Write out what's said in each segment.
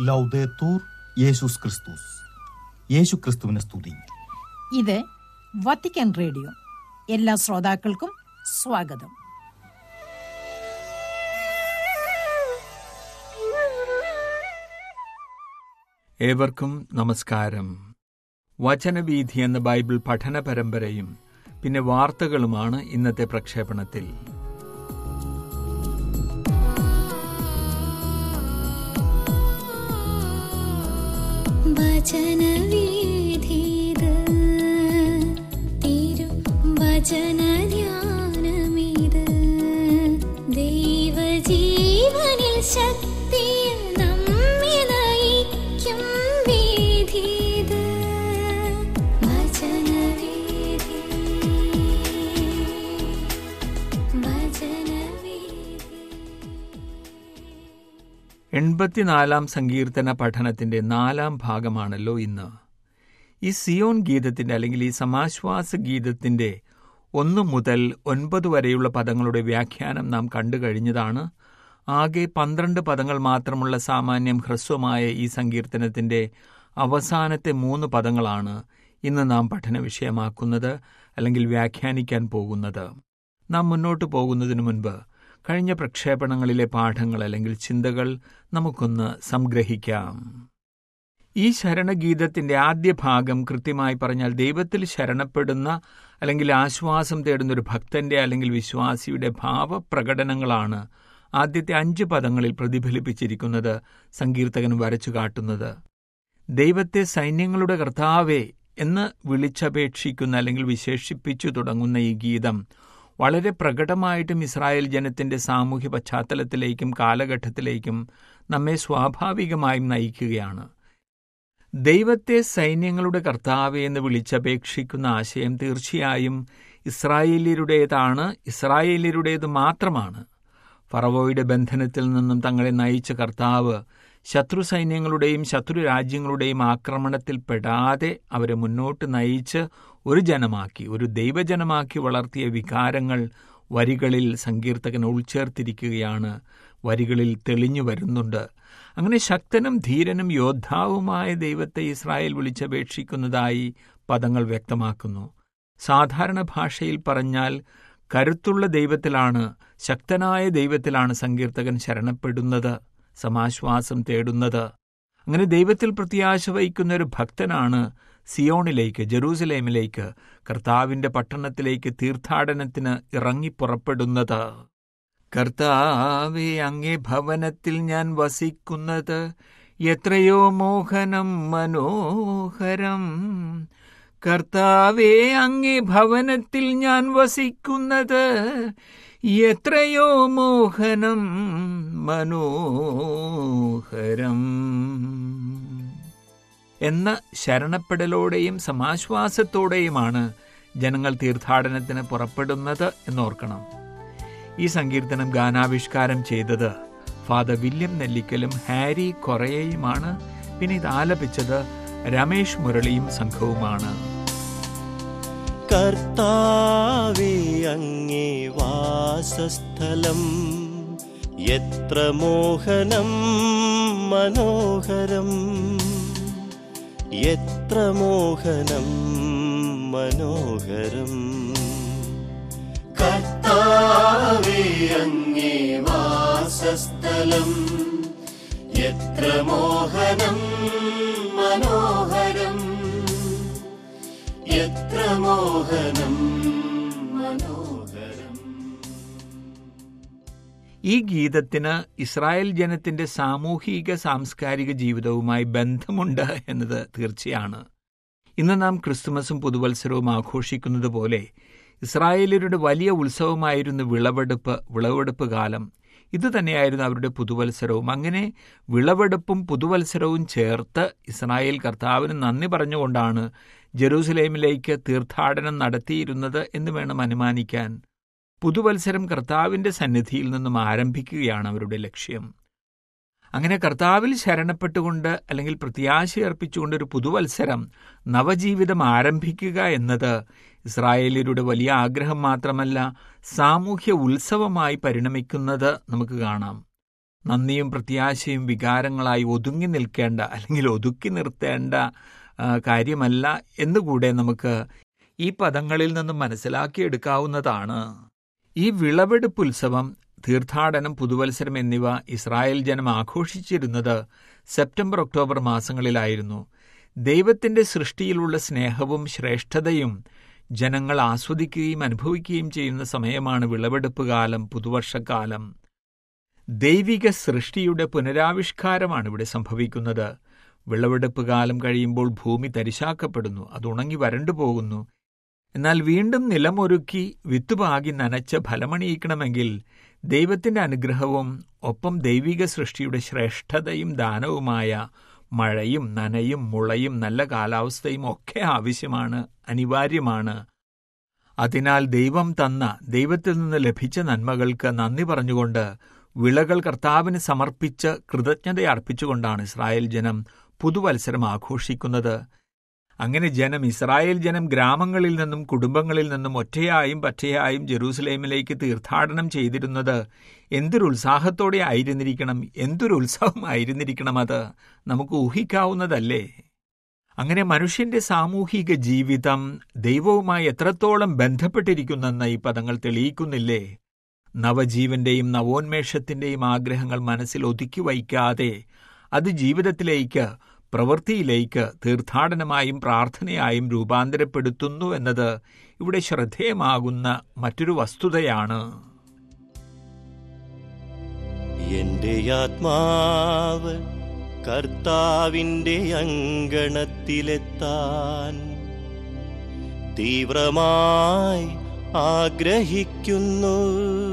ലൗദേത്തൂർ യേശുസ് ക്രിസ്തുസ് യേശു ക്രിസ്തുവിനെ സ്തുതി ഇത് വത്തിക്കാൻ റേഡിയോ എല്ലാ ശ്രോതാക്കൾക്കും സ്വാഗതം ഏവർക്കും നമസ്കാരം വചനവീഥി എന്ന ബൈബിൾ പഠന പരമ്പരയും പിന്നെ വാർത്തകളുമാണ് ഇന്നത്തെ പ്രക്ഷേപണത്തിൽ വചനവീഥിത് തിരു വചനധ്യാനമിത് ദൈവജീവനിൽ ശക്തിയിൽ നമ്മെ നയിക്കും വീഥിത് വചനവീഥി വചനവീഥി എൺപത്തിനാലാം സങ്കീർത്തന പഠനത്തിന്റെ നാലാം ഭാഗമാണല്ലോ ഇന്ന് ഈ സിയോൻ ഗീതത്തിന്റെ അല്ലെങ്കിൽ ഈ സമാശ്വാസ ഗീതത്തിന്റെ ഒന്ന് മുതൽ ഒൻപത് വരെയുള്ള പദങ്ങളുടെ വ്യാഖ്യാനം നാം കണ്ടു കഴിഞ്ഞതാണ് ആകെ പന്ത്രണ്ട് പദങ്ങൾ മാത്രമുള്ള സാമാന്യം ഹ്രസ്വമായ ഈ സങ്കീർത്തനത്തിന്റെ അവസാനത്തെ മൂന്ന് പദങ്ങളാണ് ഇന്ന് നാം പഠന വിഷയമാക്കുന്നത് അല്ലെങ്കിൽ വ്യാഖ്യാനിക്കാൻ പോകുന്നത് നാം മുന്നോട്ട് പോകുന്നതിനു മുൻപ് കഴിഞ്ഞ പ്രക്ഷേപണങ്ങളിലെ പാഠങ്ങൾ അല്ലെങ്കിൽ ചിന്തകൾ നമുക്കൊന്ന് സംഗ്രഹിക്കാം ഈ ശരണഗീതത്തിന്റെ ആദ്യ ഭാഗം കൃത്യമായി പറഞ്ഞാൽ ദൈവത്തിൽ ശരണപ്പെടുന്ന അല്ലെങ്കിൽ ആശ്വാസം തേടുന്ന ഒരു ഭക്തന്റെ അല്ലെങ്കിൽ വിശ്വാസിയുടെ ഭാവപ്രകടനങ്ങളാണ് ആദ്യത്തെ അഞ്ച് പദങ്ങളിൽ പ്രതിഫലിപ്പിച്ചിരിക്കുന്നത് സങ്കീർത്തകൻ വരച്ചു കാട്ടുന്നത് ദൈവത്തെ സൈന്യങ്ങളുടെ കർത്താവേ എന്ന് വിളിച്ചപേക്ഷിക്കുന്ന അല്ലെങ്കിൽ വിശേഷിപ്പിച്ചു തുടങ്ങുന്ന ഈ ഗീതം വളരെ പ്രകടമായിട്ടും ഇസ്രായേൽ ജനത്തിന്റെ സാമൂഹ്യ പശ്ചാത്തലത്തിലേക്കും കാലഘട്ടത്തിലേക്കും നമ്മെ സ്വാഭാവികമായും നയിക്കുകയാണ് ദൈവത്തെ സൈന്യങ്ങളുടെ കർത്താവെ എന്ന് വിളിച്ചപേക്ഷിക്കുന്ന ആശയം തീർച്ചയായും ഇസ്രായേലിയരുടേതാണ് ഇസ്രായേലിയരുടേത് മാത്രമാണ് ഫറവോയുടെ ബന്ധനത്തിൽ നിന്നും തങ്ങളെ നയിച്ച കർത്താവ് ശത്രു സൈന്യങ്ങളുടെയും ശത്രു രാജ്യങ്ങളുടെയും ആക്രമണത്തിൽ പെടാതെ അവരെ മുന്നോട്ട് നയിച്ച് ഒരു ജനമാക്കി ഒരു ദൈവജനമാക്കി വളർത്തിയ വികാരങ്ങൾ വരികളിൽ സങ്കീർത്തകൻ ഉൾച്ചേർത്തിരിക്കുകയാണ് വരികളിൽ തെളിഞ്ഞു വരുന്നുണ്ട് അങ്ങനെ ശക്തനും ധീരനും യോദ്ധാവുമായ ദൈവത്തെ ഇസ്രായേൽ വിളിച്ചപേക്ഷിക്കുന്നതായി പദങ്ങൾ വ്യക്തമാക്കുന്നു സാധാരണ ഭാഷയിൽ പറഞ്ഞാൽ കരുത്തുള്ള ദൈവത്തിലാണ് ശക്തനായ ദൈവത്തിലാണ് സങ്കീർത്തകൻ ശരണപ്പെടുന്നത് സമാശ്വാസം തേടുന്നത് അങ്ങനെ ദൈവത്തിൽ പ്രത്യാശ വഹിക്കുന്ന ഒരു ഭക്തനാണ് സിയോണിലേക്ക് ജെറൂസലേമിലേക്ക് കർത്താവിന്റെ പട്ടണത്തിലേക്ക് തീർത്ഥാടനത്തിന് ഇറങ്ങിപ്പുറപ്പെടുന്നത് കർത്താവെ അങ്ങേ ഭവനത്തിൽ ഞാൻ വസിക്കുന്നത് എത്രയോ മോഹനം മനോഹരം കർത്താവെ അങ്ങേ ഭവനത്തിൽ ഞാൻ വസിക്കുന്നത് എത്രയോ മോഹനം മനോഹരം എന്ന ശരണപ്പെടലോടെയും സമാശ്വാസത്തോടെയുമാണ് ജനങ്ങൾ തീർത്ഥാടനത്തിന് പുറപ്പെടുന്നത് എന്നോർക്കണം ഈ സങ്കീർത്തനം ഗാനാവിഷ്കാരം ചെയ്തത് ഫാദർ വില്യം നെല്ലിക്കലും ഹാരി കൊറയയുമാണ് പിന്നെ ഇത് ആലപിച്ചത് രമേഷ് മുരളിയും സംഘവുമാണ് കർത്താവേ അങ്ങേ വാസസ്ഥലം എത്ര മോഹനം മനോഹരം എത്ര മോഹനം മനോഹരം കർത്താവേ അങ്ങേ വാസസ്ഥലം എത്ര മോഹനം മനോഹരം എത്ര മോഹനം മനോഹരം ഈ ഗീതത്തിന് ഇസ്രായേൽ ജനത്തിന്റെ സാമൂഹിക സാംസ്കാരിക ജീവിതവുമായി ബന്ധമുണ്ട് എന്നത് തീർച്ചയാണ് ഇന്ന് നാം ക്രിസ്തുമസും പുതുവത്സരവും ആഘോഷിക്കുന്നത് പോലെ ഇസ്രായേലരുടെ വലിയ ഉത്സവമായിരുന്നു വിളവെടുപ്പ് വിളവെടുപ്പ് കാലം ഇത് തന്നെയായിരുന്നു അവരുടെ പുതുവത്സരവും അങ്ങനെ വിളവെടുപ്പും പുതുവത്സരവും ചേർത്ത് ഇസ്രായേൽ കർത്താവിന് നന്ദി പറഞ്ഞുകൊണ്ടാണ് ജെറൂസലേമിലേക്ക് തീർത്ഥാടനം നടത്തിയിരുന്നത് എന്ന് വേണം അനുമാനിക്കാൻ പുതുവത്സരം കർത്താവിന്റെ സന്നിധിയിൽ നിന്നും ആരംഭിക്കുകയാണ് അവരുടെ ലക്ഷ്യം അങ്ങനെ കർത്താവിൽ ശരണപ്പെട്ടുകൊണ്ട് അല്ലെങ്കിൽ പ്രത്യാശയർപ്പിച്ചുകൊണ്ട് ഒരു പുതുവത്സരം നവജീവിതം ആരംഭിക്കുക എന്നത് ഇസ്രായേലിയരുടെ വലിയ ആഗ്രഹം മാത്രമല്ല സാമൂഹ്യ ഉത്സവമായി പരിണമിക്കുന്നത് നമുക്ക് കാണാം നന്ദിയും പ്രത്യാശയും വികാരങ്ങളായി ഒതുങ്ങി നിൽക്കേണ്ട അല്ലെങ്കിൽ ഒതുക്കി നിർത്തേണ്ട ആ, കാര്യമല്ല എന്നുകൂടെ നമുക്ക് ഈ പദങ്ങളിൽ നിന്നും മനസ്സിലാക്കിയെടുക്കാവുന്നതാണ് ഈ വിളവെടുപ്പ് ഉത്സവം തീർത്ഥാടനം പുതുവത്സരം എന്നിവ ഇസ്രായേൽ ജനം ആഘോഷിച്ചിരുന്നത് സെപ്റ്റംബർ ഒക്ടോബർ മാസങ്ങളിലായിരുന്നു ദൈവത്തിന്റെ സൃഷ്ടിയിലുള്ള സ്നേഹവും ശ്രേഷ്ഠതയും ജനങ്ങൾ ആസ്വദിക്കുകയും അനുഭവിക്കുകയും ചെയ്യുന്ന സമയമാണ് വിളവെടുപ്പ് കാലം പുതുവർഷക്കാലം ദൈവിക സൃഷ്ടിയുടെ പുനരാവിഷ്കാരമാണ് ഇവിടെ സംഭവിക്കുന്നത് വിളവെടുപ്പ് കാലം കഴിയുമ്പോൾ ഭൂമി തരിശാക്കപ്പെടുന്നു അത് ഉണങ്ങി വരണ്ടു പോകുന്നു എന്നാൽ വീണ്ടും നിലമൊരുക്കി വിത്തുപാകി നനച്ച് ഫലമണിയിക്കണമെങ്കിൽ ദൈവത്തിന്റെ അനുഗ്രഹവും ഒപ്പം ദൈവിക സൃഷ്ടിയുടെ ശ്രേഷ്ഠതയും ദാനവുമായ മഴയും നനയും മുളയും നല്ല കാലാവസ്ഥയും ഒക്കെ ആവശ്യമാണ് അനിവാര്യമാണ് അതിനാൽ ദൈവം തന്ന ദൈവത്തിൽ നിന്ന് ലഭിച്ച നന്മകൾക്ക് നന്ദി പറഞ്ഞുകൊണ്ട് വിളകൾ കർത്താവിന് സമർപ്പിച്ച് കൃതജ്ഞത അർപ്പിച്ചുകൊണ്ടാണ് ഇസ്രായേൽ ജനം പുതുവത്സരം ആഘോഷിക്കുന്നത് അങ്ങനെ ജനം ഇസ്രായേൽ ജനം ഗ്രാമങ്ങളിൽ നിന്നും കുടുംബങ്ങളിൽ നിന്നും ഒറ്റയായും പറ്റയായും ജെറൂസലേമിലേക്ക് തീർത്ഥാടനം ചെയ്തിരുന്നത് എന്തൊരു ഉത്സാഹത്തോടെ ആയിരുന്നിരിക്കണം എന്തൊരു ഉത്സവമായിരുന്നിരിക്കണം അത് നമുക്ക് ഊഹിക്കാവുന്നതല്ലേ അങ്ങനെ മനുഷ്യന്റെ സാമൂഹിക ജീവിതം ദൈവവുമായി എത്രത്തോളം ബന്ധപ്പെട്ടിരിക്കുന്നെന്ന് ഈ പദങ്ങൾ തെളിയിക്കുന്നില്ലേ നവജീവന്റെയും നവോന്മേഷത്തിന്റെയും ആഗ്രഹങ്ങൾ മനസ്സിൽ ഒതുക്കി വയ്ക്കാതെ അത് ജീവിതത്തിലേക്ക് പ്രവൃത്തിയിലേക്ക് തീർത്ഥാടനമായും പ്രാർത്ഥനയായും രൂപാന്തരപ്പെടുത്തുന്നു എന്നത് ഇവിടെ ശ്രദ്ധേയമാകുന്ന മറ്റൊരു വസ്തുതയാണ് എന്റെ ആത്മാവ് കർത്താവിന്റെ അങ്കണത്തിലെത്താൻ തീവ്രമായി ആഗ്രഹിക്കുന്നു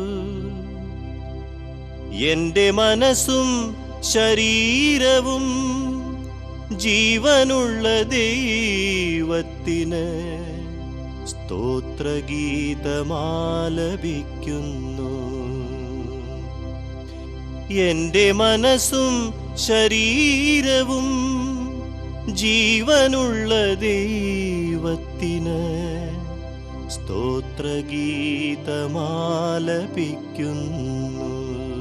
എന്റെ മനസ്സും ശരീരവും ജീവനുള്ള ദൈവത്തിന് സ്തോത്രഗീതമാലപിക്കുന്നു എന്റെ മനസ്സും ശരീരവും ജീവനുള്ള ദൈവത്തിന് സ്തോത്രഗീതമാലപിക്കുന്നു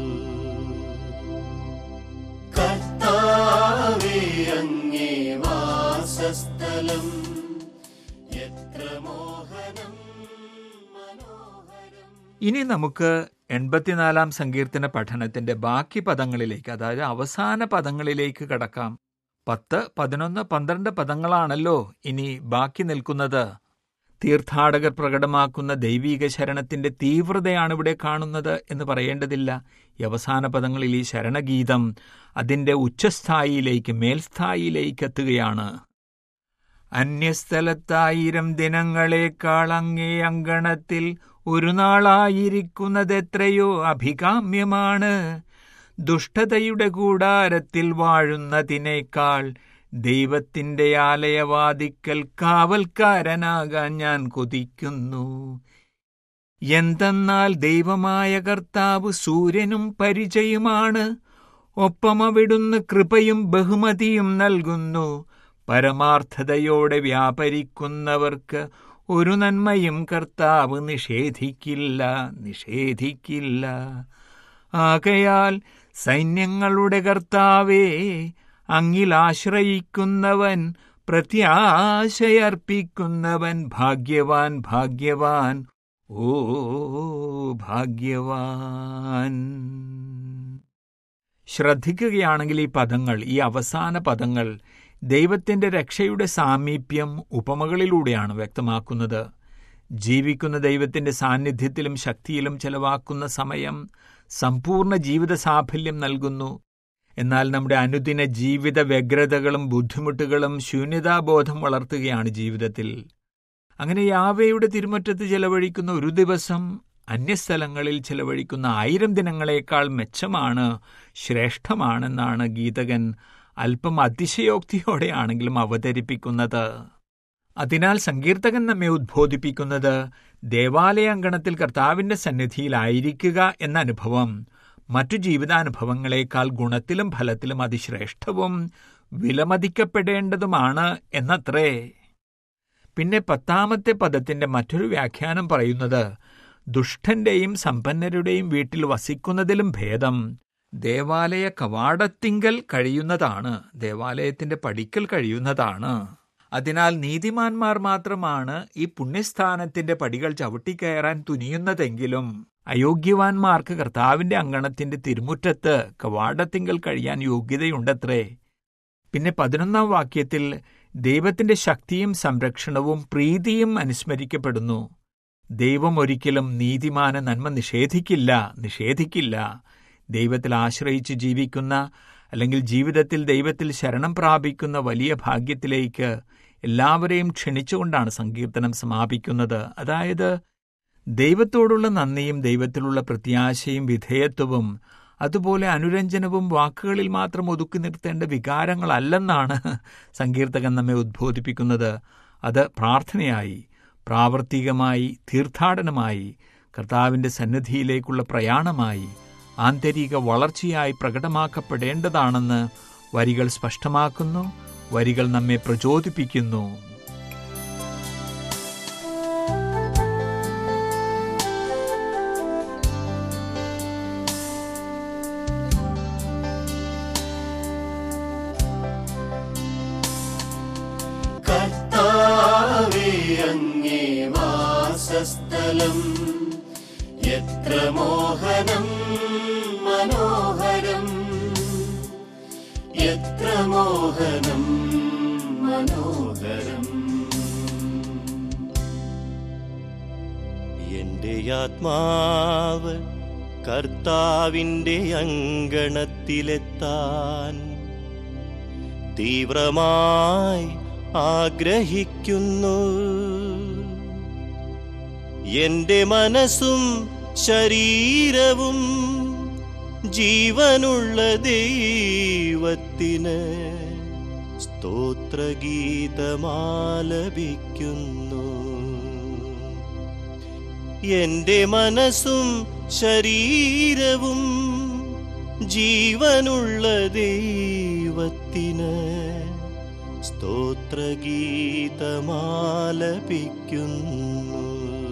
കർത്താവേ അങ്ങേ വാസസ്ഥലം എത്ര മോഹനം മനോഹരം ഇനി നമുക്ക് എൺപത്തിനാലാം സങ്കീർത്തന പഠനത്തിന്റെ ബാക്കി പദങ്ങളിലേക്ക് അതായത് അവസാന പദങ്ങളിലേക്ക് കടക്കാം പത്ത് പതിനൊന്ന് പന്ത്രണ്ട് പദങ്ങളാണല്ലോ ഇനി ബാക്കി നിൽക്കുന്നത് തീർത്ഥാടകർ പ്രകടമാക്കുന്ന ദൈവീക ശരണത്തിന്റെ തീവ്രതയാണ് ഇവിടെ കാണുന്നത് എന്ന് പറയേണ്ടതില്ല ഈ അവസാന പദങ്ങളിൽ ഈ ശരണഗീതം അതിന്റെ ഉച്ചസ്ഥായിയിലേക്ക് മേൽസ്ഥായിയിലേക്ക് എത്തുകയാണ് അന്യസ്ഥലത്തായിരം ദിനങ്ങളെക്കാൾ അങ്ങേ അങ്കണത്തിൽ ഒരു നാളായിരിക്കുന്നതെത്രയോ അഭികാമ്യമാണ് ദുഷ്ടതയുടെ കൂടാരത്തിൽ വാഴുന്നതിനേക്കാൾ ദൈവത്തിന്റെ ആലയവാദിക്കൽ കാവൽക്കാരനാകാൻ ഞാൻ കൊതിക്കുന്നു എന്തെന്നാൽ ദൈവമായ കർത്താവ് സൂര്യനും പരിചയമാണ് ഒപ്പം അവിടുന്ന് കൃപയും ബഹുമതിയും നൽകുന്നു പരമാർത്ഥതയോടെ വ്യാപരിക്കുന്നവർക്ക് ഒരു നന്മയും കർത്താവ് നിഷേധിക്കില്ല നിഷേധിക്കില്ല ആകയാൽ സൈന്യങ്ങളുടെ കർത്താവേ അങ്ങിൽ ആശ്രയിക്കുന്നവൻ പ്രത്യാശയർപ്പിക്കുന്നവൻ ഭാഗ്യവാൻ ഭാഗ്യവാൻ ഓ ഭാഗ്യവാൻ ശ്രദ്ധിക്കുകയാണെങ്കിൽ ഈ പദങ്ങൾ ഈ അവസാന പദങ്ങൾ ദൈവത്തിന്റെ രക്ഷയുടെ സാമീപ്യം ഉപമകളിലൂടെയാണ് വ്യക്തമാക്കുന്നത് ജീവിക്കുന്ന ദൈവത്തിന്റെ സാന്നിധ്യത്തിലും ശക്തിയിലും ചെലവാക്കുന്ന സമയം സമ്പൂർണ്ണ ജീവിത സാഫല്യം നൽകുന്നു എന്നാൽ നമ്മുടെ അനുദിന ജീവിത വ്യഗ്രതകളും ബുദ്ധിമുട്ടുകളും ശൂന്യതാബോധം വളർത്തുകയാണ് ജീവിതത്തിൽ അങ്ങനെ യാവയുടെ തിരുമുറ്റത്ത് ചെലവഴിക്കുന്ന ഒരു ദിവസം അന്യസ്ഥലങ്ങളിൽ ചെലവഴിക്കുന്ന ആയിരം ദിനങ്ങളെക്കാൾ മെച്ചമാണ് ശ്രേഷ്ഠമാണെന്നാണ് ഗീതകൻ അല്പം അതിശയോക്തിയോടെയാണെങ്കിലും അവതരിപ്പിക്കുന്നത് അതിനാൽ സങ്കീർത്തകൻ നമ്മെ ഉദ്ബോധിപ്പിക്കുന്നത് ദേവാലയാങ്കണത്തിൽ കർത്താവിന്റെ സന്നിധിയിലായിരിക്കുക എന്ന അനുഭവം മറ്റു ജീവിതാനുഭവങ്ങളെക്കാൾ ഗുണത്തിലും ഫലത്തിലും അതിശ്രേഷ്ഠവും വിലമതിക്കപ്പെടേണ്ടതുമാണ് എന്നത്രേ പിന്നെ പത്താമത്തെ പദത്തിന്റെ മറ്റൊരു വ്യാഖ്യാനം പറയുന്നത് ദുഷ്ടന്റെയും സമ്പന്നരുടെയും വീട്ടിൽ വസിക്കുന്നതിലും ഭേദം ദേവാലയ കവാടത്തിങ്കൽ കഴിയുന്നതാണ് ദേവാലയത്തിന്റെ പടിക്കൽ കഴിയുന്നതാണ് അതിനാൽ നീതിമാന്മാർ മാത്രമാണ് ഈ പുണ്യസ്ഥാനത്തിന്റെ പടികൾ ചവിട്ടിക്കയറാൻ തുനിയുന്നതെങ്കിലും അയോഗ്യവാന്മാർക്ക് കർത്താവിന്റെ അങ്കണത്തിന്റെ തിരുമുറ്റത്ത് കവാടത്തിങ്കൽ കഴിയാൻ യോഗ്യതയുണ്ടത്രേ പിന്നെ പതിനൊന്നാം വാക്യത്തിൽ ദൈവത്തിന്റെ ശക്തിയും സംരക്ഷണവും പ്രീതിയും അനുസ്മരിക്കപ്പെടുന്നു ദൈവം ഒരിക്കലും നീതിമാന നന്മ നിഷേധിക്കില്ല നിഷേധിക്കില്ല ദൈവത്തിൽ ആശ്രയിച്ച് ജീവിക്കുന്ന അല്ലെങ്കിൽ ജീവിതത്തിൽ ദൈവത്തിൽ ശരണം പ്രാപിക്കുന്ന വലിയ ഭാഗ്യത്തിലേക്ക് എല്ലാവരെയും ക്ഷണിച്ചുകൊണ്ടാണ് സങ്കീർത്തനം സമാപിക്കുന്നത് അതായത് ദൈവത്തോടുള്ള നന്ദിയും ദൈവത്തിലുള്ള പ്രത്യാശയും വിധേയത്വവും അതുപോലെ അനുരഞ്ജനവും വാക്കുകളിൽ മാത്രം ഒതുക്കി നിർത്തേണ്ട വികാരങ്ങളല്ലെന്നാണ് സങ്കീർത്തകൻ നമ്മെ ഉദ്ബോധിപ്പിക്കുന്നത് അത് പ്രാർത്ഥനയായി പ്രാവർത്തികമായി തീർത്ഥാടനമായി കർത്താവിന്റെ സന്നിധിയിലേക്കുള്ള പ്രയാണമായി ആന്തരിക വളർച്ചയായി പ്രകടമാക്കപ്പെടേണ്ടതാണെന്ന് വരികൾ സ്പഷ്ടമാക്കുന്നു വരികൾ നമ്മെ പ്രചോദിപ്പിക്കുന്നു കർത്താവേ അങ്ങേ വാസസ്ഥലം എത്ര മോഹനം മനോഹരം എത്ര മോഹനം മനോഹരം എന്റെ ആത്മാവ് കർത്താവിന്റെ അങ്കണത്തിലെത്താൻ തീവ്രമായി ആഗ്രഹിക്കുന്നു എന്റെ മനസ്സും ശരീരവും ജീവനുള്ള ദൈവത്തിന് സ്തോത്രഗീതമാലപിക്കുന്നു എന്റെ മനസ്സും ശരീരവും ജീവനുള്ള ദൈവത്തിന് സ്തോത്രഗീതമാലപിക്കുന്നു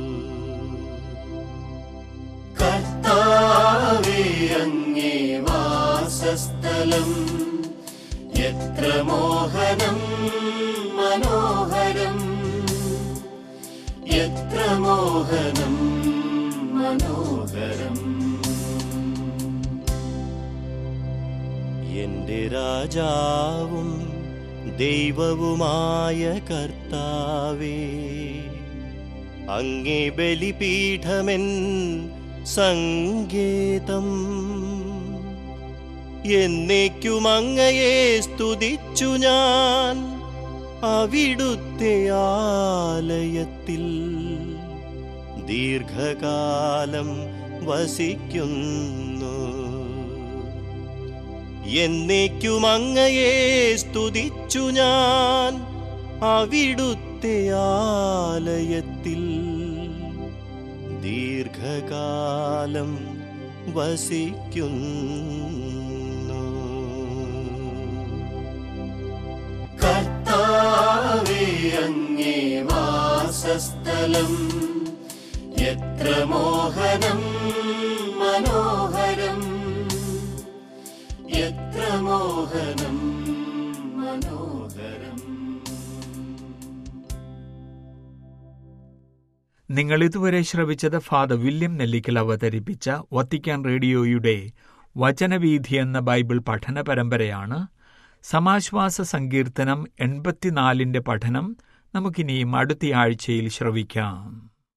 കർത്താവേ അങ്ങേ വാസസ്ഥലം എത്ര മോഹനം മനോഹരം എത്ര മോഹനം മനോഹരം എന്റെ രാജാവും ദൈവവുമായ കർത്താവേ അങ്ങേ ബലിപീഠമെൻ സങ്കേതം എന്നേക്കും അങ്ങയെ സ്തുതിച്ചു ഞാൻ അവിടുത്തെ ആലയത്തിൽ ദീർഘകാലം വസിക്കുന്നു എന്നേക്കും അങ്ങയെ സ്തുതിച്ചു ഞാൻ അവിടുത്തെ ആലയത്തിൽ ദീർഘകാലം വസിക്കുന്നു കർത്താവേ അങ്ങേ വാസസ്ഥലം എത്ര മോഹനം മനോഹരം എത്ര മോഹനം മനോഹരം നിങ്ങൾ ഇതുവരെ ശ്രവിച്ചത് ഫാദർ വില്യം നെല്ലിക്കൽ അവതരിപ്പിച്ച വത്തിക്കാൻ റേഡിയോയുടെ വചനവീഥി എന്ന ബൈബിൾ പഠന പരമ്പരയാണ് സമാശ്വാസ സങ്കീർത്തനം എൺപത്തിനാലിന്റെ പഠനം നമുക്കിനിയും അടുത്തയാഴ്ചയിൽ ശ്രവിക്കാം